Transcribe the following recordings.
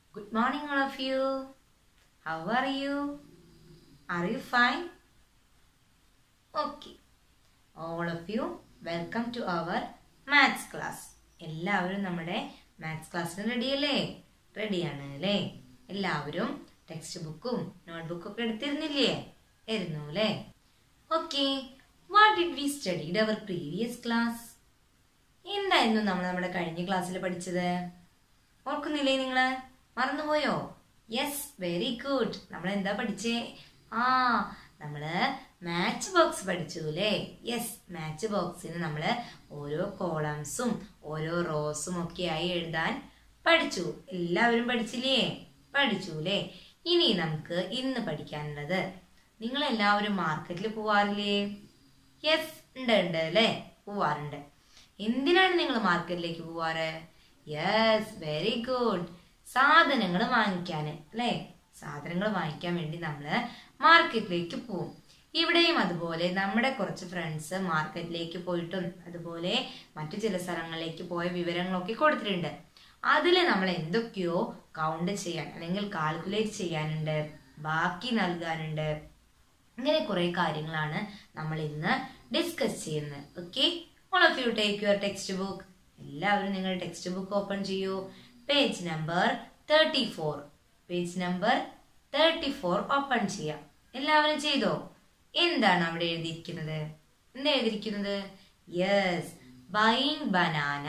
Good morning, all of you. How are you? Are you fine? Okay. All of you, welcome to our maths class. എല്ലാവരും നമ്മുടെ maths ക്ലാസ്സിന് റെഡിയല്ലേ റെഡിയാണ് അല്ലേ എല്ലാവരും ടെക്സ്റ്റ് ബുക്കും നോട്ട്ബുക്കും ഒക്കെ എടുത്തിരുന്നില്ലേ ഇരുന്നു അല്ലേ okay what did we studied our previous class എന്തായിരുന്നു നമ്മൾ നമ്മുടെ കഴിഞ്ഞ ക്ലാസ്സിൽ പഠിച്ചത് ഓർക്കുന്നില്ലേ നിങ്ങള് മറന്നുപോയോ യെസ് വെരി ഗുഡ് നമ്മൾ എന്താ പഠിച്ചേ ആ നമ്മള് മാച്ച് ബോക്സ് പഠിച്ചു അല്ലേ യെസ് മാച്ച് ബോക്സിന് നമ്മൾ ഓരോ കോളംസും ഓരോ റോസും ഒക്കെ ആയി എഴുതാൻ പഠിച്ചു എല്ലാവരും പഠിച്ചില്ലേ പഠിച്ചു അല്ലേ ഇനി നമുക്ക് ഇന്ന് പഠിക്കാനുള്ളത് നിങ്ങൾ എല്ലാവരും മാർക്കറ്റിൽ പോവാറില്ലേ യെസ് ഉണ്ട് ഉണ്ട് അല്ലേ പോവാറുണ്ട് എന്തിനാണ് നിങ്ങൾ മാർക്കറ്റിലേക്ക് പോവാറ് യെസ് വെരി ഗുഡ് സാധനങ്ങൾ വാങ്ങിക്കാൻ അല്ലേ സാധനങ്ങൾ വാങ്ങിക്കാൻ വേണ്ടി നമ്മൾ മാർക്കറ്റിലേക്ക് പോവും ഇവിടെയും അതുപോലെ നമ്മുടെ കുറച്ച് ഫ്രണ്ട്സ് മാർക്കറ്റിലേക്ക് പോയിട്ടും അതുപോലെ മറ്റു ചില സ്ഥലങ്ങളിലേക്ക് പോയ വിവരങ്ങളൊക്കെ കൊടുത്തിട്ടുണ്ട് അതിൽ നമ്മൾ എന്തൊക്കെയോ കൗണ്ട് ചെയ്യാൻ അല്ലെങ്കിൽ കാൽക്കുലേറ്റ് ചെയ്യാനുണ്ട് ബാക്കി നൽകാനുണ്ട് ഇങ്ങനെ കുറെ കാര്യങ്ങളാണ് നമ്മൾ ഇന്ന് ഡിസ്കസ് ചെയ്യുന്നത് okay all of you take your textbook എല്ലാവരും നിങ്ങൾ ടെക്സ്റ്റ് ബുക്ക് ഓപ്പൺ ചെയ്യൂ page number thirty four page number thirty four open ചെയ്യാം എല്ലാവരും ചെയ്തോ എന്താണ് അവിടെ എഴുതിയിരിക്കുന്നത് എന്താ എഴുതിയിരിക്കുന്നത് yes buying banana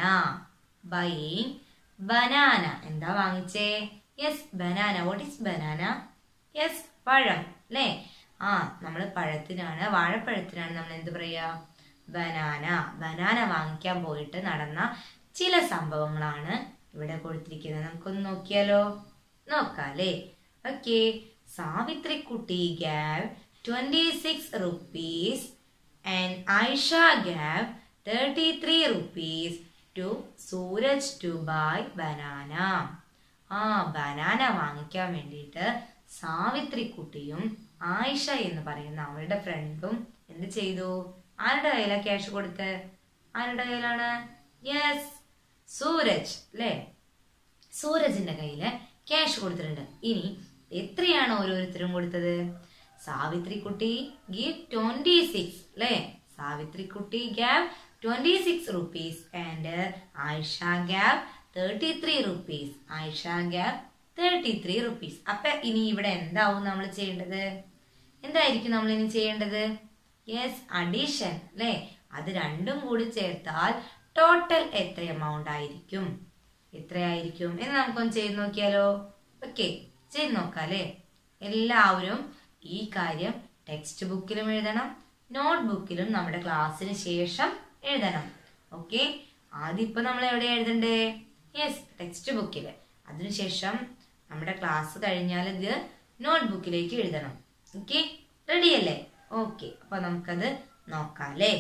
buying banana എന്താ വാങ്ങിച്ചേ yes banana what is banana yes പഴം അല്ലേ ആ നമ്മൾ പഴത്തിനാണ് വാഴപ്പഴത്തിനാണ് നമ്മൾ എന്ത് പറയാ ബനാന ബനാന വാങ്ങിക്കാൻ പോയിട്ട് നടന്ന ചില സംഭവങ്ങളാണ് ഇവിടെ കൊടുത്തിരിക്കുന്നത് നമുക്കൊന്ന് നോക്കിയാലോ നോക്കാല്ലേ okay Savithrikutty gave twenty six rupees and Aisha gave thirty three rupees to Sooraj to buy banana ആ ബനാന വാങ്ങിക്കാൻ വേണ്ടിയിട്ട് സാവിത്രിക്കുട്ടിയും ആയിഷ എന്ന് പറയുന്ന അവളുടെ ഫ്രണ്ടും എന്ത് ചെയ്തു ആരുടെ കയ്യിലാ ക്യാഷ് കൊടുത്ത് ആരുടെ കയ്യിലാണ് യെസ് സൂരജ് അല്ലേ സൂരജിന്റെ കയ്യില് ക്യാഷ് കൊടുത്തിട്ടുണ്ട് ഇനി എത്രയാണ് ഓരോരുത്തരും കൊടുത്തത് സാവിത്രിക്കുട്ടി ഗീവ് ട്വന്റി സിക്സ് അല്ലേ Savithrikutty gave twenty six rupees and Ayesha gave thirty three rupees Ayesha gave thirty three rupees അപ്പൊ ഇനി ഇവിടെ എന്താവും നമ്മൾ ചെയ്യേണ്ടത് എന്തായിരിക്കും നമ്മൾ ഇനി ചെയ്യേണ്ടത് യെസ് അഡീഷൻ അല്ലേ അത് രണ്ടും കൂടി ചേർത്താൽ ടോട്ടൽ എത്ര എമൗണ്ട് ആയിരിക്കും എത്രയായിരിക്കും എന്ന് നമുക്കൊന്ന് ചെയ്ത് നോക്കിയാലോ ഓക്കെ ചെയ്ത് നോക്കാം അല്ലേ എല്ലാവരും ഈ കാര്യം ടെക്സ്റ്റ് ബുക്കിലും എഴുതണം നോട്ട് ബുക്കിലും നമ്മുടെ ക്ലാസ്സിന് ശേഷം എഴുതണം ഓക്കെ ആദ്യം ഇപ്പൊ നമ്മൾ എവിടെ എഴുതണ്ടേ യെസ് ടെക്സ്റ്റ് ബുക്കിൽ അതിനുശേഷം നമ്മുടെ ക്ലാസ് കഴിഞ്ഞാൽ ഇത് നോട്ട് ബുക്കിലേക്ക് എഴുതണം ഓക്കെ റെഡി അല്ലേ ഓക്കെ അപ്പൊ നമുക്കത് നോക്കാം അല്ലേ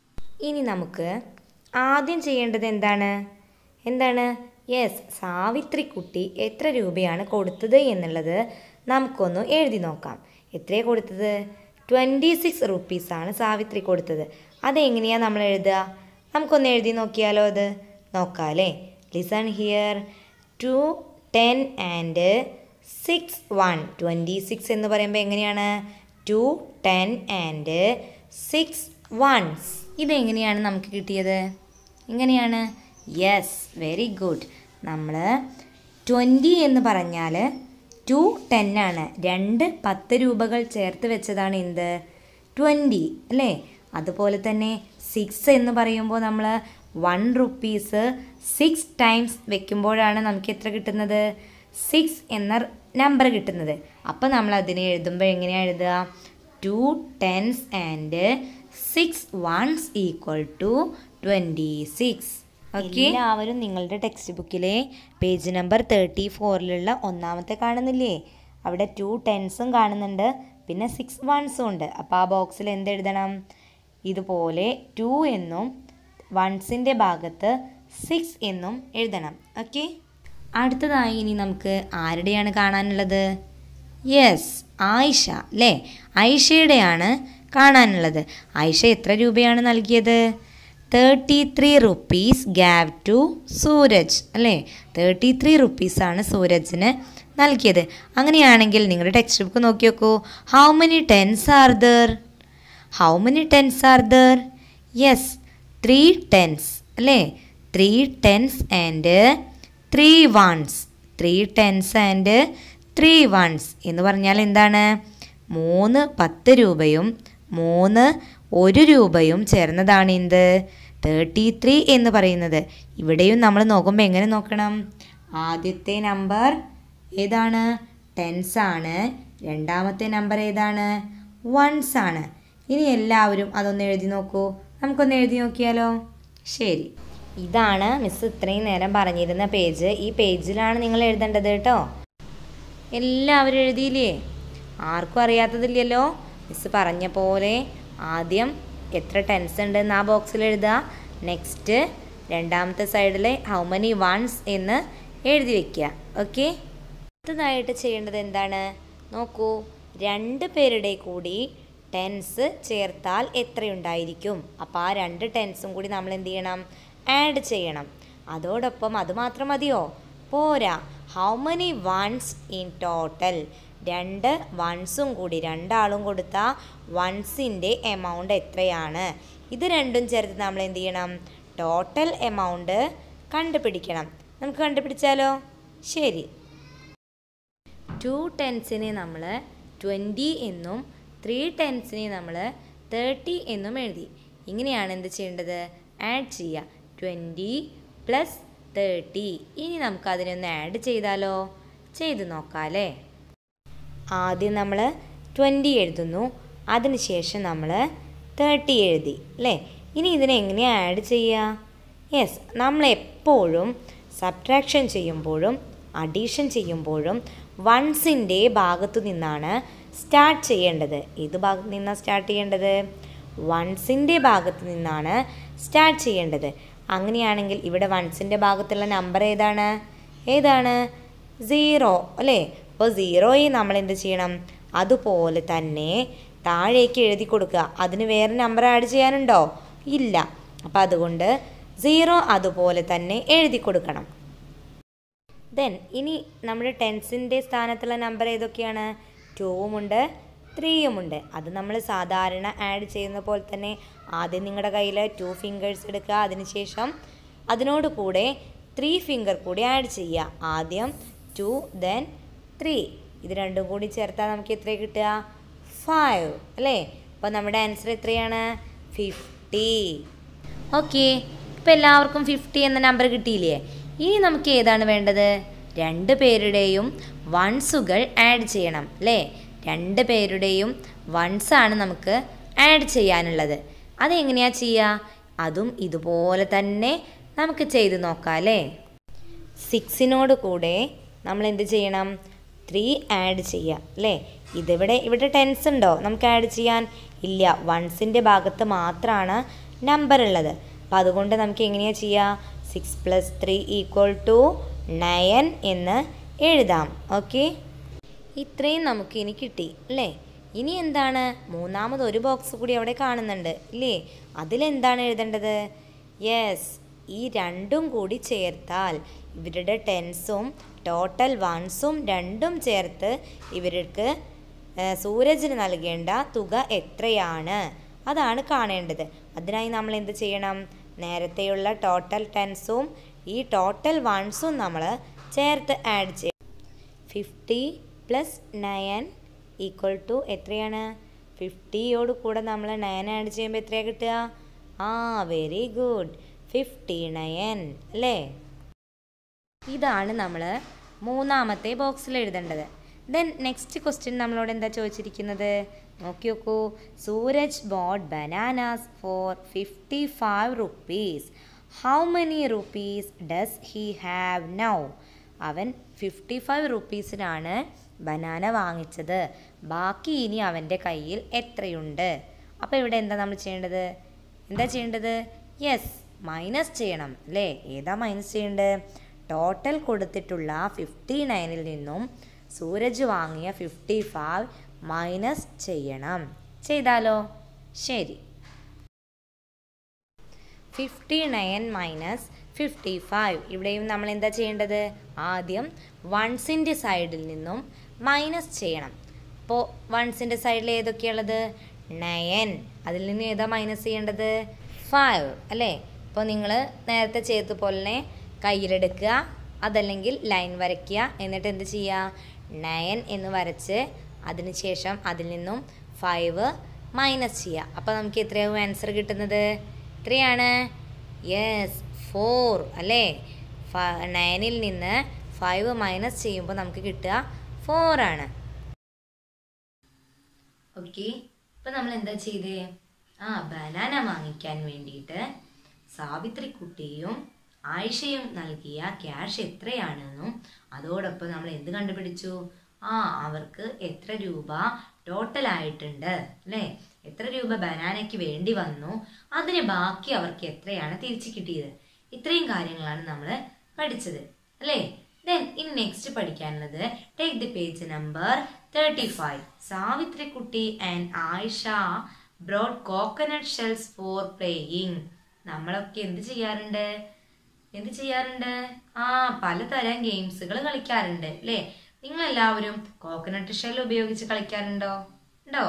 ഇനി നമുക്ക് ആദ്യം ചെയ്യേണ്ടത് എന്താണ് എന്താണ് യെസ് സാവിത്രിക്കുട്ടി എത്ര രൂപയാണ് കൊടുത്തത് എന്നുള്ളത് നമുക്കൊന്ന് എഴുതി നോക്കാം എത്രയാണ് കൊടുത്തത് ട്വൻറ്റി സിക്സ് റുപ്പീസാണ് സാവിത്രി കൊടുത്തത് അതെങ്ങനെയാണ് നമ്മൾ എഴുതുക നമുക്കൊന്ന് എഴുതി നോക്കിയാലോ അത് നോക്കാം അല്ലേ listen here two ten and six one twenty six എന്ന് പറയുമ്പോൾ എങ്ങനെയാണ് two ten and six ones ഇതെങ്ങനെയാണ് നമുക്ക് കിട്ടിയത് എങ്ങനെയാണ് യെസ് വെരി ഗുഡ് നമ്മൾ ട്വൻറ്റി എന്ന് പറഞ്ഞാൽ ടു ടെൻ ആണ് രണ്ട് പത്ത് രൂപകൾ ചേർത്ത് വെച്ചതാണ് എന്ത് ട്വൻറ്റി അല്ലേ അതുപോലെ തന്നെ സിക്സ് എന്ന് പറയുമ്പോൾ നമ്മൾ വൺ റുപ്പീസ് സിക്സ് ടൈംസ് വെക്കുമ്പോഴാണ് നമുക്ക് എത്ര കിട്ടുന്നത് സിക്സ് എന്ന നമ്പർ കിട്ടുന്നത് അപ്പോൾ നമ്മൾ അതിനെ എഴുതുമ്പോൾ എങ്ങനെയാണ് എഴുതുക two tens and six ones equal to twenty six okay എല്ലാവരും നിങ്ങളുടെ ടെക്സ്റ്റ് ബുക്കിലെ പേജ് നമ്പർ തേർട്ടി ഫോറിലുള്ള ഒന്നാമത്തെ കാണുന്നില്ലേ അവിടെ ടു ടെൻസും കാണുന്നുണ്ട് പിന്നെ സിക്സ് വൺസും ഉണ്ട് അപ്പോൾ ആ ബോക്സിൽ എന്തെഴുതണം ഇതുപോലെ ടു എന്നും വൺസിൻ്റെ ഭാഗത്ത് സിക്സ് എന്നും എഴുതണം ഓക്കെ അടുത്തതായി ഇനി നമുക്ക് ആരുടെയാണ് കാണാനുള്ളത് യെസ് ആയിഷ അല്ലേ ആയിഷയുടെയാണ് കാണാനുള്ളത് ആയിഷ എത്ര രൂപയാണ് നൽകിയത് thirty three rupees gave to Suraj അല്ലേ തേർട്ടി ത്രീ റുപ്പീസാണ് സൂരജിന് നൽകിയത് അങ്ങനെയാണെങ്കിൽ നിങ്ങളുടെ ടെക്സ്റ്റ് ബുക്ക് നോക്കി നോക്കൂ how many tens are there how many tens are there yes three tens അല്ലേ three tens and three ones three tens and three ones എന്ന് പറഞ്ഞാൽ എന്താണ് മൂന്ന് പത്ത് രൂപയും മൂന്ന് ഒരു രൂപയും ചേർന്നതാണ് എന്ത് തേർട്ടി ത്രീ എന്ന് പറയുന്നത് ഇവിടെയും നമ്മൾ നോക്കുമ്പോൾ എങ്ങനെ നോക്കണം ആദ്യത്തെ നമ്പർ ഏതാണ് ടെൻസ് ആണ് രണ്ടാമത്തെ നമ്പർ ഏതാണ് വൺസ് ആണ് ഇനി എല്ലാവരും അതൊന്ന് എഴുതി നോക്കൂ നമുക്കൊന്ന് എഴുതി നോക്കിയാലോ ശരി ഇതാണ് മിസ് ഇത്രയും നേരം പറഞ്ഞിരുന്ന പേജ് ഈ പേജിലാണ് നിങ്ങൾ എഴുതേണ്ടത് കേട്ടോ എല്ലാവരും എഴുതിയില്ലേ ആർക്കും അറിയാത്തതില്ലല്ലോ മിസ് പറഞ്ഞ പോലെ ആദ്യം എത്ര ടെൻസ് ഉണ്ടെന്ന് ആ ബോക്സിൽ എഴുതുക നെക്സ്റ്റ് രണ്ടാമത്തെ സൈഡിലെ ഹൗ മെനി വൺസ് എന്ന് എഴുതി വെക്കുക ഓക്കെ അടുത്തതായിട്ട് ചെയ്യേണ്ടത് എന്താണ് നോക്കൂ രണ്ട് പേരുടെ കൂടി ടെൻസ് ചേർത്താൽ എത്രയുണ്ടായിരിക്കും അപ്പോൾ ആ രണ്ട് ടെൻസും കൂടി നമ്മൾ എന്ത് ചെയ്യണം ആഡ് ചെയ്യണം അതോടൊപ്പം അത് മാത്രം മതിയോ പോരാ how many ones in total രണ്ട് വൺസും കൂടി രണ്ടാളും കൊടുത്ത വൺസിൻ്റെ എമൗണ്ട് എത്രയാണ് ഇത് രണ്ടും ചേർത്ത് നമ്മൾ എന്ത് ചെയ്യണം ടോട്ടൽ എമൗണ്ട് കണ്ടുപിടിക്കണം നമുക്ക് കണ്ടുപിടിച്ചാലോ ശരി ടു ടെൻസിനെ നമ്മൾ ട്വൻറ്റി എന്നും ത്രീ ടെൻസിനെ നമ്മൾ തേർട്ടി എന്നും എഴുതി ഇങ്ങനെയാണ് എന്ത് ചെയ്യേണ്ടത് ആഡ് ചെയ്യുക ട്വൻറ്റി പ്ലസ് തേർട്ടി ഇനി നമുക്ക് അതിനൊന്ന് ആഡ് ചെയ്താലോ ചെയ്ത് നോക്കാം അല്ലേ ആദ്യം നമ്മൾ ട്വൻറ്റി എഴുതുന്നു അതിനുശേഷം നമ്മൾ തേർട്ടി എഴുതി അല്ലേ ഇനി ഇതിനെ എങ്ങനെയാണ് ആഡ് ചെയ്യുക യെസ് നമ്മൾ എപ്പോഴും സബ്ട്രാക്ഷൻ ചെയ്യുമ്പോഴും അഡീഷൻ ചെയ്യുമ്പോഴും വൺസിൻ്റെ ഭാഗത്തു നിന്നാണ് സ്റ്റാർട്ട് ചെയ്യേണ്ടത് ഏത് ഭാഗത്ത് നിന്നാണ് സ്റ്റാർട്ട് ചെയ്യേണ്ടത് വൺസിൻ്റെ ഭാഗത്ത് നിന്നാണ് സ്റ്റാർട്ട് ചെയ്യേണ്ടത് അങ്ങനെയാണെങ്കിൽ ഇവിടെ വൺസിൻ്റെ ഭാഗത്തുള്ള നമ്പർ ഏതാണ് ഏതാണ് സീറോ അല്ലേ അപ്പോൾ സീറോയെ നമ്മൾ എന്ത് ചെയ്യണം അതുപോലെ തന്നെ താഴേക്ക് എഴുതി കൊടുക്കുക അതിന് വേറെ നമ്പർ ആഡ് ചെയ്യാനുണ്ടോ ഇല്ല അപ്പം അതുകൊണ്ട് സീറോ അതുപോലെ തന്നെ എഴുതി കൊടുക്കണം ദെൻ ഇനി നമ്മുടെ ടെൻസിൻ്റെ സ്ഥാനത്തുള്ള നമ്പർ ഏതൊക്കെയാണ് ടൂവുമുണ്ട് ത്രീയുമുണ്ട് അത് നമ്മൾ സാധാരണ ആഡ് ചെയ്യുന്ന പോലെ തന്നെ ആദ്യം നിങ്ങളുടെ കയ്യിൽ ടു ഫിംഗേഴ്സ് എടുക്കുക അതിനുശേഷം അതിനോട് കൂടെ ത്രീ ഫിംഗർ കൂടി ആഡ് ചെയ്യുക ആദ്യം ടു ദെൻ ത്രീ ഇത് രണ്ടും കൂടി ചേർത്താൽ നമുക്ക് എത്ര കിട്ടുക ഫൈവ് അല്ലേ അപ്പോൾ നമ്മുടെ ആൻസർ എത്രയാണ് ഫിഫ്റ്റി ഓക്കെ ഇപ്പോൾ എല്ലാവർക്കും ഫിഫ്റ്റി എന്ന നമ്പർ കിട്ടിയില്ലേ ഇനി നമുക്ക് ഏതാണ് വേണ്ടത് രണ്ട് പേരുടെയും വൺസുകൾ ആഡ് ചെയ്യണം അല്ലേ രണ്ട് പേരുടെയും വൺസാണ് നമുക്ക് ആഡ് ചെയ്യാനുള്ളത് അതെങ്ങനെയാ ചെയ്യുക അതും ഇതുപോലെ തന്നെ നമുക്ക് ചെയ്ത് നോക്കാം അല്ലേ സിക്സിനോട് കൂടെ നമ്മൾ എന്ത് ചെയ്യണം ത്രീ ആഡ് ചെയ്യുക അല്ലേ ഇതിവിടെ ഇവിടെ ടെൻസ് ഉണ്ടോ നമുക്ക് ആഡ് ചെയ്യാൻ ഇല്ല വൺസിൻ്റെ ഭാഗത്ത് മാത്രമാണ് നമ്പർ ഉള്ളത് അപ്പോൾ അതുകൊണ്ട് നമുക്ക് എങ്ങനെയാണ് ചെയ്യുക six plus three equal to nine എന്ന് എഴുതാം ഓക്കെ ഇത്രയും നമുക്ക് ഇനി കിട്ടി അല്ലേ ഇനി എന്താണ് മൂന്നാമത് ഒരു ബോക്സ് കൂടി അവിടെ കാണുന്നുണ്ട് ഇല്ലേ അതിലെന്താണ് എഴുതേണ്ടത് യെസ് ഈ രണ്ടും കൂടി ചേർത്താൽ ഇവരുടെ ടെൻസും ടോട്ടൽ വൺസും രണ്ടും ചേർത്ത് ഇവർക്ക് ഏഹ്, സൂരജിന് നൽകേണ്ട തുക എത്രയാണ് അതാണ് കാണേണ്ടത് അതിനായി നമ്മൾ എന്ത് ചെയ്യണം നേരത്തെയുള്ള ടോട്ടൽ ടെൻസും ഈ ടോട്ടൽ വൺസും നമ്മൾ ചേർത്ത് ആഡ് ചെയ്യണം fifty plus nine equal to എത്രയാണ് ഫിഫ്റ്റിയോട് കൂടെ നമ്മൾ നയൻ ആഡ് ചെയ്യുമ്പോൾ എത്രയാണ് കിട്ടുക ആ വെരി ഗുഡ് ഫിഫ്റ്റി നയൻ അല്ലേ ഇതാണ് നമ്മൾ മൂന്നാമത്തെ ബോക്സിൽ എഴുതേണ്ടത് ദെൻ നെക്സ്റ്റ് ക്വസ്റ്റ്യൻ നമ്മളോട് എന്താ ചോദിച്ചിരിക്കുന്നത് നോക്കി നോക്കൂ Suraj bought bananas for fifty five rupees how many rupees does he have now അവൻ ഫിഫ്റ്റി ഫൈവ് റുപ്പീസിനാണ് ബനാന വാങ്ങിച്ചത് ബാക്കി ഇനി അവൻ്റെ കയ്യിൽ എത്രയുണ്ട് അപ്പോൾ ഇവിടെ എന്താ നമ്മൾ ചെയ്യേണ്ടത് എന്താ ചെയ്യേണ്ടത് യെസ് മൈനസ് ചെയ്യണം അല്ലേ ഏതാ മൈനസ് ചെയ്യേണ്ടത് ടോട്ടൽ കൊടുത്തിട്ടുള്ള ഫിഫ്റ്റി നയനിൽ നിന്നും സൂരജ് വാങ്ങിയ ഫിഫ്റ്റി ഫൈവ് മൈനസ് ചെയ്യണം ചെയ്താലോ ശരി fifty nine minus fifty five ഇവിടെയും നമ്മൾ എന്താ ചെയ്യേണ്ടത് ആദ്യം വൺസിൻ്റെ സൈഡിൽ നിന്നും മൈനസ് ചെയ്യണം അപ്പോൾ വൺസിൻ്റെ സൈഡിൽ ഏതൊക്കെയുള്ളത് നയൻ അതിൽ നിന്ന് ഏതാ മൈനസ് ചെയ്യേണ്ടത് ഫൈവ് അല്ലേ അപ്പോൾ നിങ്ങൾ നേരത്തെ ചെയ്തതുപോലെ തന്നെ കയ്യിലെടുക്കുക അതല്ലെങ്കിൽ ലൈൻ വരയ്ക്കുക എന്നിട്ട് എന്ത് ചെയ്യുക നയൻ എന്ന് വരച്ച് അതിനുശേഷം അതിൽ നിന്നും ഫൈവ് മൈനസ് ചെയ്യുക അപ്പോൾ നമുക്ക് എത്രയാവും ആൻസർ കിട്ടുന്നത് എത്രയാണ് യെസ് ഫോർ അല്ലേ നയനിൽ നിന്ന് ഫൈവ് മൈനസ് ചെയ്യുമ്പോൾ നമുക്ക് കിട്ടുക ഫോർ ആണ് ഓക്കെ ഇപ്പൊ നമ്മൾ എന്താ ചെയ്തേ ആ ബനാന വാങ്ങിക്കാൻ വേണ്ടിയിട്ട് സാവിത്രി കുട്ടിയും ആയിഷയും നൽകിയ ക്യാഷ് എത്രയാണെന്നും അതോടൊപ്പം നമ്മൾ എന്ത് കണ്ടുപിടിച്ചു ആ അവർക്ക് എത്ര രൂപ ടോട്ടൽ ആയിട്ടുണ്ട് അല്ലേ എത്ര രൂപ ബനാനയ്ക്ക് വേണ്ടി വന്നു അതിന് ബാക്കി അവർക്ക് എത്രയാണ് തിരിച്ചു കിട്ടിയത് ഇത്രയും കാര്യങ്ങളാണ് നമ്മൾ പഠിച്ചത് അല്ലേ ദെൻ ഇനി നെക്സ്റ്റ് പഠിക്കാനുള്ളത് take the page number thirty five Savitri കുട്ടി and Ayisha brought coconut shells for playing നമ്മളൊക്കെ എന്ത് ചെയ്യാറുണ്ട് എന്ത് ചെയ്യാറുണ്ട് ആ പലതരം ഗെയിംസുകൾ കളിക്കാറുണ്ട് അല്ലേ നിങ്ങൾ എല്ലാവരും കോക്കനട്ട് ഷെൽ ഉപയോഗിച്ച് കളിക്കാറുണ്ടോ ഉണ്ടോ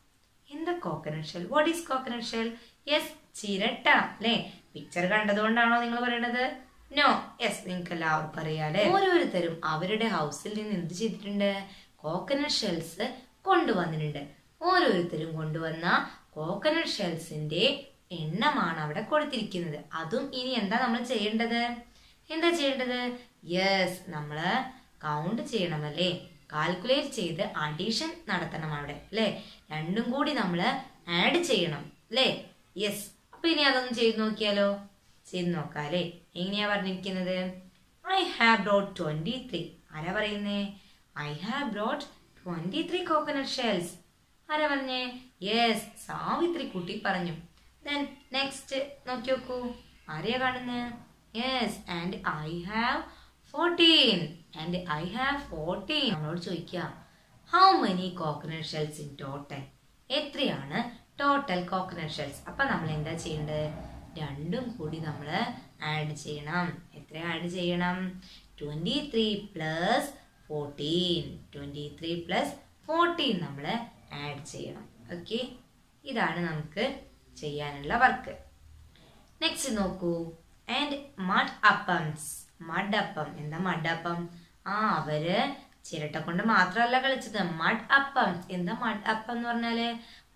എന്താ coconut shell what is coconut shell yes ചിരട്ട അല്ലേ പിക്ചർ കണ്ടതുകൊണ്ടാണോ നിങ്ങൾ പറയണത് നോ യെസ് നിങ്ങൾക്ക് എല്ലാവർക്കും അറിയാലേ ഓരോരുത്തരും അവരുടെ ഹൗസിൽ നിന്ന് എന്ത് ചെയ്തിട്ടുണ്ട് കോക്കനട്ട് ഷെൽസ് കൊണ്ടുവന്നിട്ടുണ്ട് ഓരോരുത്തരും കൊണ്ടുവന്ന കോക്കനട്ട് ഷെൽസിന്റെ എണ്ണമാണ് അവിടെ കൊടുത്തിരിക്കുന്നത് അതും ഇനി എന്താ നമ്മൾ ചെയ്യേണ്ടത് എന്താ ചെയ്യേണ്ടത് യെസ് നമ്മള് കൗണ്ട് ചെയ്യണമല്ലേ കാൽക്കുലേറ്റ് ചെയ്ത് അഡീഷൻ നടത്തണം അവിടെ അല്ലേ രണ്ടും കൂടി നമ്മൾ ആഡ് ചെയ്യണം അല്ലേ യെസ് അപ്പൊ ഇനി അതൊന്ന് ചെയ്ത് നോക്കിയാലോ ചെയ്ത് നോക്കാം അല്ലേ എങ്ങനെയാ പറഞ്ഞിരിക്കുന്നത് I have brought twenty three ആരാ പറയുന്നേ I have brought twenty three coconut shells ആരാ പറഞ്ഞേ യെസ് സാവിത്രി കുട്ടി പറഞ്ഞു ദെൻ നെക്സ്റ്റ് നോക്കി നോക്കൂ ആരെയാ കാണുന്നത് yes and I have fourteen and I have fourteen നമ്മളോട് ചോദിക്കാം how many coconut shells in total എത്രയാണ് ടോട്ടൽ കോക്കനട്ട് ഷെൽസ് അപ്പൊ നമ്മൾ എന്താ ചെയ്യേണ്ടത് രണ്ടും കൂടി നമ്മൾ ആഡ് ചെയ്യണം എത്ര ആഡ് ചെയ്യണം twenty three plus fourteen twenty three plus fourteen നമ്മൾ ആഡ് ചെയ്യണം ഓക്കെ ഇതാണ് നമുക്ക് ചെയ്യാനുള്ള വർക്ക് നെക്സ്റ്റ് നോക്കൂ and mud appams mud appam എന്താ മഡ് അപ്പം ആ അവര് ചിരട്ട കൊണ്ട് മാത്രമല്ല കളിച്ചത് മഡ് അപ്പം എന്താ മഡ് അപ്പം എന്ന് പറഞ്ഞാല്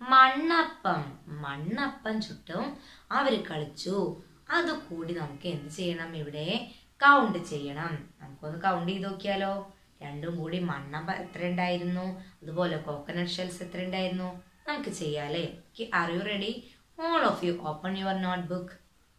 മണ്ണപ്പം മണ്ണപ്പം ചുട്ടും അവര് കളിച്ചു അത് കൂടി നമുക്ക് എന്ത് ചെയ്യണം ഇവിടെ കൗണ്ട് ചെയ്യണം നമുക്കൊന്ന് കൗണ്ട് ചെയ്ത് നോക്കിയാലോ രണ്ടും കൂടി മണ്ണപ്പം എത്ര ഉണ്ടായിരുന്നു അതുപോലെ കോക്കനട്ട് ഷെൽസ് എത്ര ഉണ്ടായിരുന്നു നമുക്ക് ചെയ്യാലേ are you ready all of you open your notebook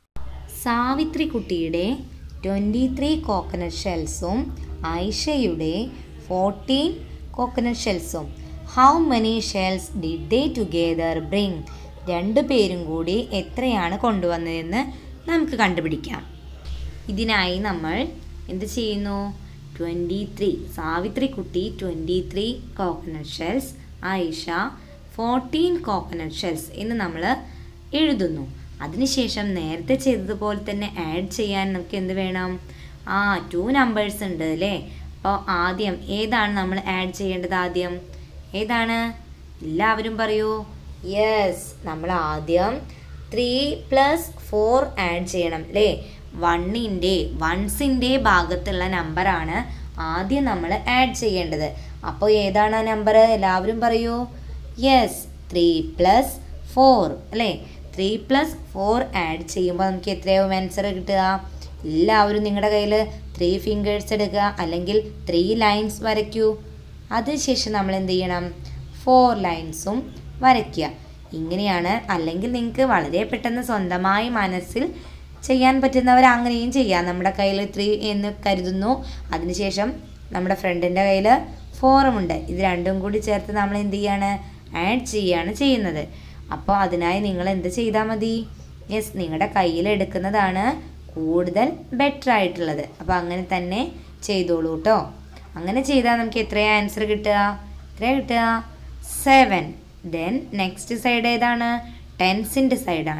Savitri കുട്ടിയുടെ ട്വൻറ്റി ത്രീ കോക്കനട്ട് ഷെൽസും ഐഷയുടെ ഫോർട്ടീൻ കോക്കനട്ട് ഷെൽസും how many shells did they together bring രണ്ടു പേരും കൂടി എത്രയാണ് കൊണ്ടുവന്നതെന്ന് നമുക്ക് കണ്ടുപിടിക്കാം ഇതിനായി നമ്മൾ എന്ത് ചെയ്യുന്നു ട്വൻറ്റി ത്രീ സാവിത്രി കുട്ടി twenty three coconut shells Ayisha fourteen coconut shells എന്ന് നമ്മൾ എഴുതുന്നു അതിനുശേഷം നേരത്തെ ചെയ്തതുപോലെ തന്നെ ആഡ് ചെയ്യാൻ നമുക്ക് എന്ത് വേണം ആ ടു നമ്പേഴ്സ് ഉണ്ട് അല്ലേ അപ്പോൾ ആദ്യം ഏതാണ് നമ്മൾ ആഡ് ചെയ്യേണ്ടത് ആദ്യം ഏതാണ് എല്ലാവരും പറയൂ യെസ് നമ്മൾ ആദ്യം ത്രീ പ്ലസ് ഫോർ ആഡ് ചെയ്യണം അല്ലേ വണ്ണിൻ്റെ വൺസിൻ്റെ ഭാഗത്തുള്ള നമ്പറാണ് ആദ്യം നമ്മൾ ആഡ് ചെയ്യേണ്ടത് അപ്പോൾ ഏതാണ് ആ നമ്പർ എല്ലാവരും പറയൂ യെസ് ത്രീ പ്ലസ് ഫോർ അല്ലേ ത്രീ പ്ലസ് ഫോർ ആഡ് ചെയ്യുമ്പോൾ നമുക്ക് എത്രയാവും ആൻസർ കിട്ടുക എല്ലാവരും നിങ്ങളുടെ കയ്യിൽ ത്രീ ഫിംഗേഴ്സ് എടുക്കുക അല്ലെങ്കിൽ ത്രീ ലൈൻസ് വരയ്ക്കൂ അതിനുശേഷം നമ്മൾ എന്ത് ചെയ്യണം ഫോർ ലൈൻസും വരയ്ക്കുക ഇങ്ങനെയാണ് അല്ലെങ്കിൽ നിങ്ങൾക്ക് വളരെ പെട്ടെന്ന് സ്വന്തമായി മനസ്സിൽ ചെയ്യാൻ പറ്റുന്നവർ അങ്ങനെയും ചെയ്യാം നമ്മുടെ കയ്യിൽ ത്രീ എന്ന് കരുതുന്നു അതിനുശേഷം നമ്മുടെ ഫ്രണ്ടിൻ്റെ കയ്യിൽ ഫോറുമുണ്ട് ഇത് രണ്ടും കൂടി ചേർത്ത് നമ്മൾ എന്ത് ചെയ്യാണ് ആഡ് ചെയ്യുകയാണ് ചെയ്യുന്നത് അപ്പോൾ അതിനായി നിങ്ങൾ എന്ത് ചെയ്താൽ മതി യെസ് നിങ്ങളുടെ കയ്യിൽ എടുക്കുന്നതാണ് കൂടുതൽ ബെറ്റർ ആയിട്ടുള്ളത് അപ്പോൾ അങ്ങനെ തന്നെ ചെയ്തോളൂ കേട്ടോ അങ്ങനെ ചെയ്താൽ നമുക്ക് എത്രയാ ആൻസർ കിട്ടുക എത്രയാ കിട്ടുക സെവൻ ദെൻ നെക്സ്റ്റ് സൈഡ് ഏതാണ് ടെൻസിൻ്റെ സൈഡാണ്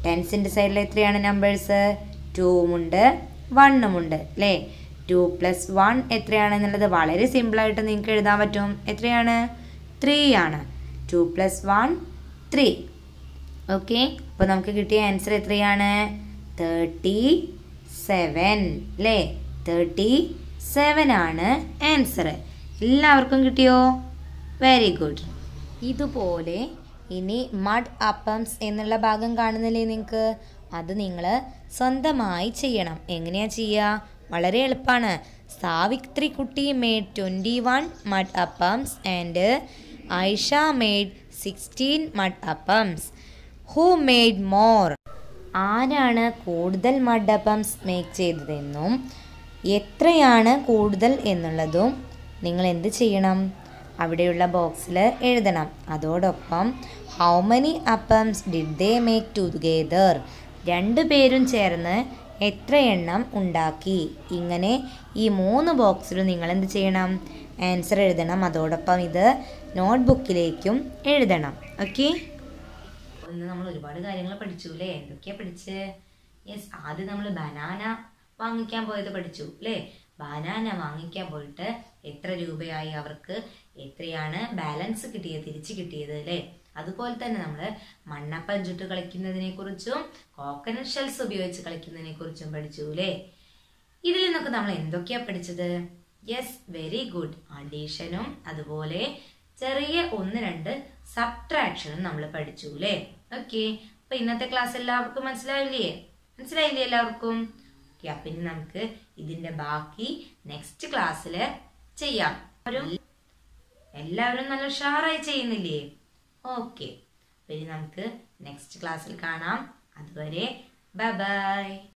ടെൻസിൻ്റെ സൈഡിൽ എത്രയാണ് നമ്പേഴ്സ് ടൂവുമുണ്ട് വണ്ണുമുണ്ട് അല്ലേ ടു പ്ലസ് വൺ എത്രയാണെന്നുള്ളത് വളരെ സിമ്പിളായിട്ട് നിങ്ങൾക്ക് എഴുതാൻ പറ്റും എത്രയാണ് ത്രീ ആണ് two plus one three okay അപ്പോൾ നമുക്ക് കിട്ടിയ ആൻസർ എത്രയാണ് തേർട്ടി സെവൻ അല്ലേ തേർട്ടി സെവൻ ആണ് ആൻസർ എല്ലാവർക്കും കിട്ടിയോ വെരി ഗുഡ് ഇതുപോലെ ഇനി മഡ് അപ്പംസ് എന്നുള്ള ഭാഗം കാണുന്നില്ലേ നിങ്ങൾക്ക് അത് നിങ്ങൾ സ്വന്തമായി ചെയ്യണം എങ്ങനെയാ ചെയ്യുക വളരെ എളുപ്പമാണ് സാവിത്രി കുട്ടി made twenty one mud appams and Aisha made sixteen mud appams who made more ആരാണ് കൂടുതൽ മഡ് അപ്പംസ് മേക്ക് ചെയ്തതെന്നും എത്രയാണ് കൂടുതൽ എന്നുള്ളതും നിങ്ങൾ എന്ത് ചെയ്യണം അവിടെയുള്ള ബോക്സിൽ എഴുതണം അതോടൊപ്പം how many appams did they make together രണ്ടു പേരും ചേർന്ന് എത്ര എണ്ണം ഉണ്ടാക്കി ഇങ്ങനെ ഈ മൂന്ന് ബോക്സിലും നിങ്ങൾ എന്ത് ചെയ്യണം ആൻസർ എഴുതണം അതോടൊപ്പം ഇത് നോട്ട്ബുക്കിലേക്കും എഴുതണം ഓക്കെ ഇന്ന് നമ്മൾ ഒരുപാട് കാര്യങ്ങൾ പഠിച്ചു അല്ലേ എന്തൊക്കെയാ പഠിച്ച് യെസ് ആദ്യം നമ്മൾ ബനാന വാങ്ങിക്കാൻ പോയത് പഠിച്ചു അല്ലേ ബനാന വാങ്ങിക്കാൻ പോയിട്ട് എത്ര രൂപയായി അവർക്ക് എത്രയാണ് ബാലൻസ് കിട്ടിയത് തിരിച്ചു കിട്ടിയത് അല്ലേ അതുപോലെ തന്നെ നമ്മൾ മണ്ണപ്പം ചുട്ട് കളിക്കുന്നതിനെ കുറിച്ചും കോക്കനട്ട് ഷെൽസ് ഉപയോഗിച്ച് കളിക്കുന്നതിനെ കുറിച്ചും പഠിച്ചു അല്ലേ ഇതിൽ നിന്നൊക്കെ നമ്മൾ എന്തൊക്കെയാ പഠിച്ചത് യെസ് വെരി ഗുഡ് അഡീഷനും അതുപോലെ ചെറിയ ഒന്ന് രണ്ട് സബ്ട്രാക്ഷനും നമ്മൾ പഠിച്ചു അല്ലേ ഓക്കെ അപ്പൊ ഇന്നത്തെ ക്ലാസ് എല്ലാവർക്കും മനസ്സിലായില്ലേ മനസ്സിലായില്ലേ എല്ലാവർക്കും ഓക്കെ അപ്പൊ ഇനി നമുക്ക് ഇതിന്റെ ബാക്കി നെക്സ്റ്റ് ക്ലാസ്സിൽ ചെയ്യാം ഒരു എല്ലാവരും നല്ല ഉഷാറായി ചെയ്യുന്നില്ലേ ഓക്കെ ഇനി നമുക്ക് നെക്സ്റ്റ് ക്ലാസ്സിൽ കാണാം അതുവരെ ബൈ ബൈ